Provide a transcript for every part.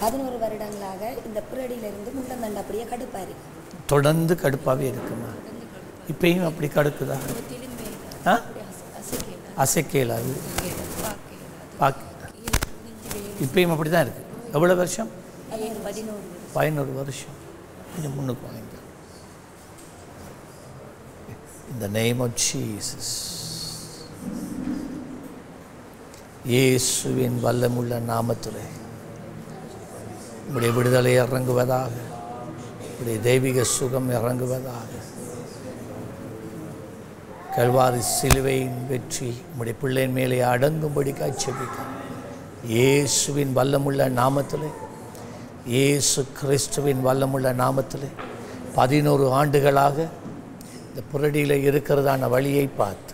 பதினோரு வருடங்களாக இந்த புரடியிலிருந்து முள்ளந்தண்டு அப்படியே கடுப்பா இருக்கு தொடர்ந்து கடுப்பாகவே இருக்குமா இப்பயும் அப்படி கடுக்குதா ஆ அசைக்கல அது பாக்க இப்பயும் அப்படி தான் இருக்குது எவ்வளோ வருஷம் பதினோரு பதினோரு வருஷம் கொஞ்சம் முன்னுக்கு வாங்க இந்த நேம் ஆஃப் ஜீசஸ் இயேசுவின் வல்லமுள்ள நாமத்திலே உடைய விடுதலை இறங்குவதாக உடைய தெய்வீக சுகம் இறங்குவதாக கல்வாரி சிலுவையின் வெற்றி உடைய பிள்ளையின் மேலே அடங்கும்படி காட்சிப்பிக்கும் இயேசுவின் வல்லமுள்ள நாமத்திலே இயேசு கிறிஸ்துவின் வல்லமுள்ள நாமத்திலே பதினோரு ஆண்டுகளாக இந்த புரடியில் இருக்கிறதான வழியை பார்த்து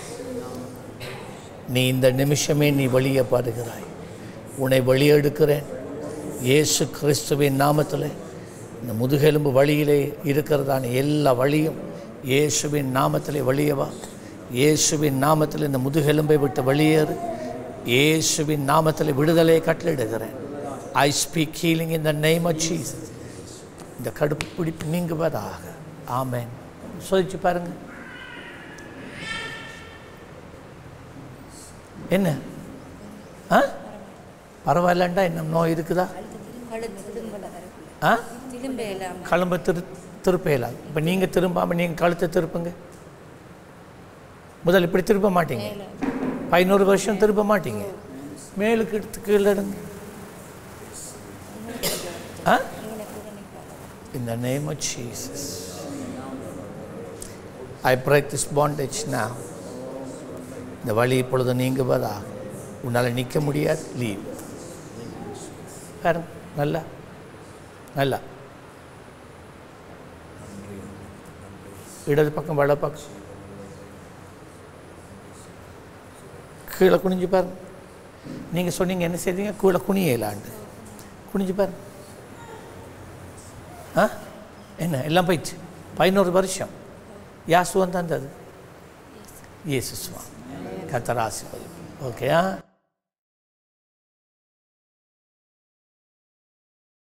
நீ இந்த நிமிஷமே நீ வழியை பாடுகிறாய் உன்னை வழியெடுக்கிறேன் இயேசு கிறிஸ்துவின் நாமத்தில் இந்த முதுகெலும்பு வழியிலே இருக்கிறதான எல்லா வழியும் இயேசுவின் நாமத்திலே வெளியவா இயேசுவின் நாமத்தில் இந்த முதுகெலும்பை விட்டு வெளியேறு இயேசுவின் நாமத்தில் விடுதலையை கட்டளிடுகிறேன் I speak healing in the name of Jesus இந்த கடுப்பு பிடிப்பு நீங்குவதாக ஆமென் சோதிச்சு பாருங்க என்ன ஆ பரவாயில்லண்டா என்ன நோய் இருக்குதா ஆ திரும்ப எல்லாம் கழும்ப திரு திருப்பையலாம் இப்போ நீங்கள் திரும்பாமல் நீங்கள் கழுத்தை திருப்புங்க முதல்ல இப்படி திருப்ப மாட்டீங்க பதினோரு வருஷம் திருப்ப மாட்டீங்க மேலுக்கு எடுத்து கீழே எடுங்க ஆ In the name of Jesus, I break this bondage now. இந்த வழி இப்பொழுது நீங்குவதாக உன்னால் நிற்க முடியாது லீவ் பாருங்க நல்லா நல்லா இடது பக்கம் வட பக்கம் கீழே குனிஞ்சு பாருங்க நீங்கள் சொன்னீங்க என்ன செய்றீங்க கீழே குனியலாண்டு குனிஞ்சு பாருங்க ஆ என்ன எல்லாம் போயிடுச்சு பதினோரு வருஷம் யாசுவம் தந்தது இயேசு சுவாமி கத்தராசி ஓகே ஆ